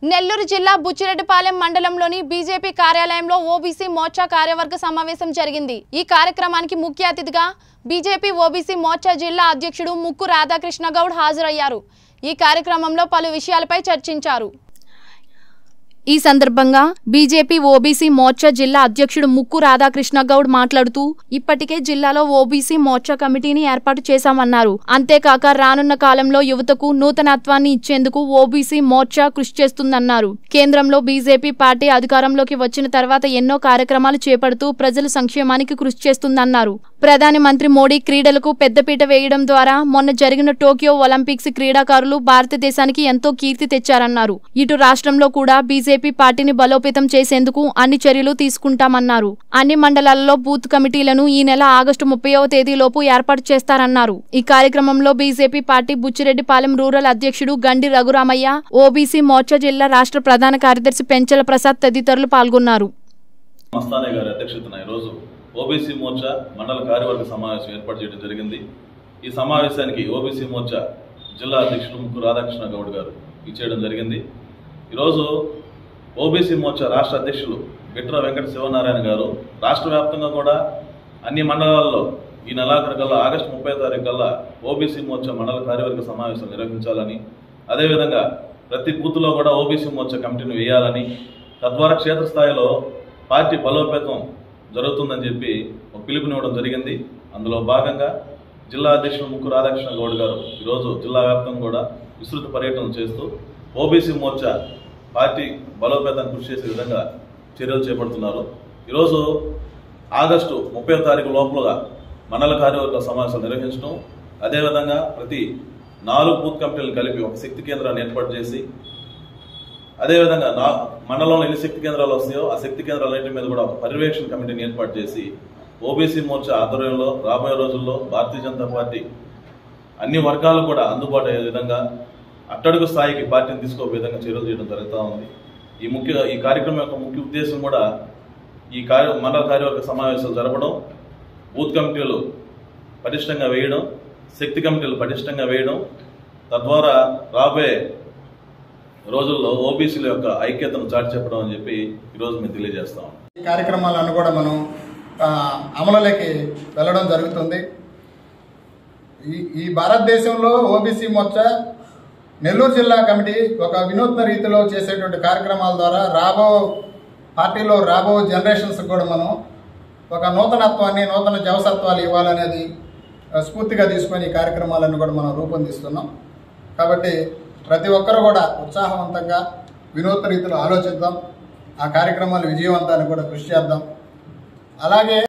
నెల్లూరు జిల్లా బుచ్చిరెడ్డిపాలెం మండలంలోని బీజేపీ కార్యాలయంలో ఓబీసీ మోర్చా కార్యవర్గ సమావేశం జరిగింది ఈ కార్యక్రమానికి ముఖ్య అతిథిగా బీజేపీ ఓబీసీ మోర్చా జిల్లా అధ్యక్షుడు ముక్కు రాధాకృష్ణ గౌడ్ హాజరయ్యారు ఈ కార్యక్రమంలో పలు విషయాలపై చర్చించారు ఈ సందర్భంగా బీజేపీ ఓబీసీ మోర్చా జిల్లా అధ్యక్షుడు ముక్కు రాధాకృష్ణ గౌడ్ మాట్లాడుతూ ఇప్పటికే జిల్లాలో ఓబీసీ మోర్చా కమిటీని ఏర్పాటు చేశామన్నారు అంతేకాక రానున్న కాలంలో యువతకు నూతనత్వాన్ని ఇచ్చేందుకు ఓబీసీ మోర్చా కృషి చేస్తుందన్నారు కేంద్రంలో బీజేపీ పార్టీ అధికారంలోకి వచ్చిన తర్వాత ఎన్నో కార్యక్రమాలు చేపడుతూ ప్రజల సంక్షేమానికి కృషి చేస్తుందన్నారు ప్రధాని మంత్రి మోడీ క్రీడలకు పెద్దపీట వేయడం ద్వారా మొన్న జరిగిన టోక్యో ఒలింపిక్స్ క్రీడాకారులు భారతదేశానికి ఎంతో కీర్తి తెచ్చారన్నారు ఇటు రాష్ట్రంలో కూడా బీజేపీ పార్టీని బలోపేతం చేసేందుకు అన్ని చర్యలు తీసుకుంటామన్నారు అన్ని మండలాల్లో బూత్ కమిటీలను ఈ నెల ఆగస్టు ముప్పైవ తేదీలోపు ఏర్పాటు చేస్తారన్నారు ఈ కార్యక్రమంలో బీజేపీ పార్టీ బుచ్చిరెడ్డిపాలెం రూరల్ అధ్యక్షుడు గండి రఘురామయ్య ఓబీసీ మోర్చా జిల్లా రాష్ట్ర ప్రధాన కార్యదర్శి పెంచల ప్రసాద్ తదితరులు పాల్గొన్నారు మస్తానే గారి అధ్యక్షతన ఈరోజు ఓబీసీ మోర్చా మండల కార్యవర్గ సమావేశం ఏర్పాటు చేయడం జరిగింది ఈ సమావేశానికి ఓబీసీ మోర్చా జిల్లా అధ్యక్షులు ముక్కు రాధాకృష్ణ గౌడ్ గారు ఇచ్చేయడం జరిగింది ఈరోజు ఓబీసీ మోర్చా రాష్ట్ర అధ్యక్షులు బిట్ర వెంకట శివనారాయణ గారు రాష్ట్ర వ్యాప్తంగా కూడా అన్ని మండలాల్లో ఈ నెలాఖరు కల్లా ఆగస్టు ముప్పై తారీఖు కల్లా ఓబీసీ మోర్చా మండల కార్యవర్గ సమావేశం నిర్వహించాలని అదేవిధంగా ప్రతి బూత్లో కూడా ఓబీసీ మోర్చా కమిటీని వేయాలని తద్వారా క్షేత్రస్థాయిలో పార్టీ బలోపేతం జరుగుతుందని చెప్పి ఒక పిలుపునివ్వడం జరిగింది అందులో భాగంగా జిల్లా అధ్యక్షుడు ముక్కు రాధాకృష్ణ గౌడ్ గారు ఈరోజు జిల్లా వ్యాప్తంగా కూడా విస్తృత పర్యటన చేస్తూ ఓబీసీ మోర్చా పార్టీ బలోపేతం కృషి చేసే విధంగా చర్యలు చేపడుతున్నారు ఈరోజు ఆగస్టు ముప్పై తారీఖు లోపలగా మండల కార్యవర్గ సమావేశాలు నిర్వహించడం అదేవిధంగా ప్రతి నాలుగు బూత్ కమిటీలను కలిపి ఒక శక్తి కేంద్రాన్ని ఏర్పాటు చేసి అదేవిధంగా నా మండలంలో ఎన్ని శక్తి కేంద్రాలు వస్తాయో ఆ శక్తి కేంద్రాలన్నింటి మీద కూడా ఒక పర్యవేక్షణ కమిటీని ఏర్పాటు చేసి ఓబీసీ మోర్చా ఆధ్వర్యంలో రాబోయే రోజుల్లో భారతీయ జనతా పార్టీ అన్ని వర్గాలు కూడా అందుబాటు అయ్యే విధంగా అట్టడుగు స్థాయికి పార్టీని తీసుకోే విధంగా చర్యలు చేయడం జరుగుతూ ఉంది ఈ ముఖ్య ఈ కార్యక్రమం యొక్క ముఖ్య ఉద్దేశం కూడా ఈ కార్య మండల కార్యవర్గ సమావేశాలు జరపడం బూత్ కమిటీలు పటిష్టంగా వేయడం శక్తి కమిటీలు పటిష్టంగా వేయడం తద్వారా రాబోయే రోజుల్లో ఓబీసీల యొక్క ఐక్యతను చాటి చెప్పడం అని చెప్పి ఈరోజు మేము తెలియజేస్తాం ఈ కార్యక్రమాలను కూడా మనం ఆ, అమలులోకి వెళ్ళడం జరుగుతుంది ఈ ఈ భారతదేశంలో ఓబీసీ మోర్చా నెల్లూరు జిల్లా కమిటీ ఒక వినూత్న రీతిలో చేసేటువంటి కార్యక్రమాల ద్వారా రాబో పార్టీలో రాబో జనరేషన్స్ కూడా మనం ఒక నూతనత్వాన్ని నూతన జవసత్వాలు ఇవ్వాలనేది ఆ, స్ఫూర్తిగా తీసుకొని ఈ కార్యక్రమాలను కూడా మనం రూపొందిస్తున్నాం కాబట్టి ప్రతి ఒక్కరు కూడా ఉత్సాహవంతంగా వినూత్న రీతిలో ఆలోచిద్దాం ఆ కార్యక్రమాలు విజయవంతానికి కూడా కృషి చేద్దాం అలాగే